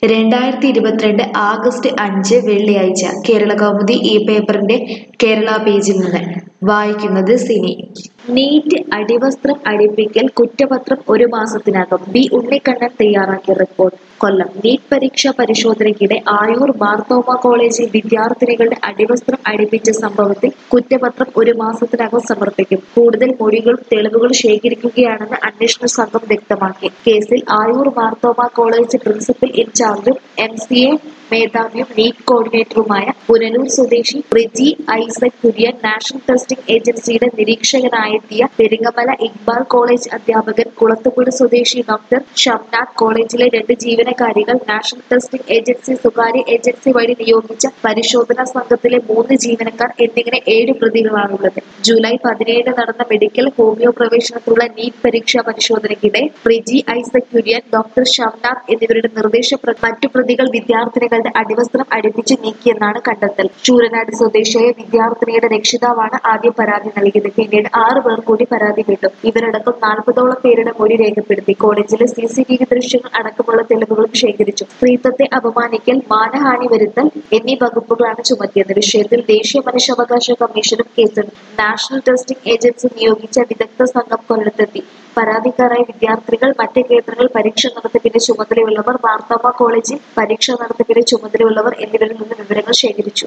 രണ്ടായിരത്തി ഇരുപത്തിരണ്ട് ആഗസ്റ്റ് അഞ്ച് വെള്ളിയാഴ്ച കേരള കൗമുദി ഈ പേപ്പറിന്റെ കേരള പേജിൽ നിന്ന് വായിക്കുന്നത് സിനി നീറ്റ് അടിവസ്ത്രം അടിപ്പിക്കൽ കുറ്റപത്രം ഒരു മാസത്തിനകം ബി ഉണ്ണിക്കണ്ണൻ തയ്യാറാക്കിയ റിപ്പോർട്ട് കൊല്ലം നീറ്റ് പരീക്ഷാ പരിശോധനയ്ക്കിടെ ആയൂർ മാർത്തോമ കോളേജിൽ വിദ്യാർത്ഥിനികളുടെ അടിവസ്ത്രം അടിപ്പിച്ച സംഭവത്തിൽ കുറ്റപത്രം ഒരു മാസത്തിനകം സമർപ്പിക്കും കൂടുതൽ മൊഴികളും തെളിവുകളും ശേഖരിക്കുകയാണെന്ന് അന്വേഷണ സംഘം വ്യക്തമാക്കി കേസിൽ ആയൂർ മാർത്തോമ കോളേജ് പ്രിൻസിപ്പൽ ഇൻചാർജും എം സി എ മേധാവിയും നീറ്റ് കോർഡിനേറ്ററുമായ പുനലൂർ സ്വദേശി Riji Isaac Kurian national testing ഏജൻസിയുടെ നിരീക്ഷകനായെത്തിയ പെരിങ്ങമല ഇക്ബാൽ കോളേജ് അധ്യാപകൻ കുളത്തുപുഴ സ്വദേശി ഡോക്ടർ ഷംനാഥ് കോളേജിലെ രണ്ട് ജീവനക്കാരികൾ നാഷണൽ ടെസ്റ്റിംഗ് ഏജൻസി സ്വകാര്യ ഏജൻസി വഴി നിയോഗിച്ച പരിശോധനാ സംഘത്തിലെ മൂന്ന് ജീവനക്കാർ എന്നിങ്ങനെ ഏഴ് പ്രതികളാണുള്ളത് ജൂലൈ പതിനേഴിന് നടന്ന മെഡിക്കൽ ഹോമിയോ പ്രവേശനത്തിലുള്ള നീറ്റ് പരീക്ഷാ പരിശോധനയ്ക്കിടെ റിജി ഐസക് കുര്യൻ ഡോക്ടർ ഷംനാഥ് എന്നിവരുടെ നിർദ്ദേശ മറ്റു പ്രതികൾ വിദ്യാർത്ഥിനികളുടെ അടിവസ്ത്രം അടിപ്പിച്ച് നീക്കിയെന്നാണ് കണ്ടെത്തൽ ശൂരനാട് സ്വദേശിയായ വിദ്യാർത്ഥിനിയുടെ രക്ഷിതാവാണ് ആദ്യം പരാതി നൽകിയത് പിന്നീട് ആറ് പേർ കൂടി പരാതി വിട്ടു ഇവരടക്കം നാൽപ്പതോളം പേരുടെ മൊഴി രേഖപ്പെടുത്തി കോളേജിലെ സി സി ടി വി ദൃശ്യങ്ങൾ അടക്കമുള്ള തെളിവുകളും ശേഖരിച്ചു സ്ത്രീത്വത്തെ അപമാനിക്കൽ മാനഹാനി വരുത്തൽ എന്നീ വകുപ്പുകളാണ് ചുമത്തിയത് വിഷയത്തിൽ ദേശീയ മനുഷ്യാവകാശ കമ്മീഷനും കേസെടുത്തു നാഷണൽ ടെസ്റ്റിംഗ് ഏജൻസി നിയോഗിച്ച വിദഗ്ധ സംഘം കൊല്ലത്തെത്തി പരാതിക്കാരായ വിദ്യാർത്ഥികൾ മറ്റ് കേന്ദ്രങ്ങളിൽ പരീക്ഷ നടത്തിപ്പിന്റെ ചുമതലയുള്ളവർ മാർത്തോമ കോളേജിൽ പരീക്ഷ നടത്തിപ്പിന്റെ ചുമതലയുള്ളവർ എന്നിവരിൽ നിന്ന് വിവരങ്ങൾ ശേഖരിച്ചു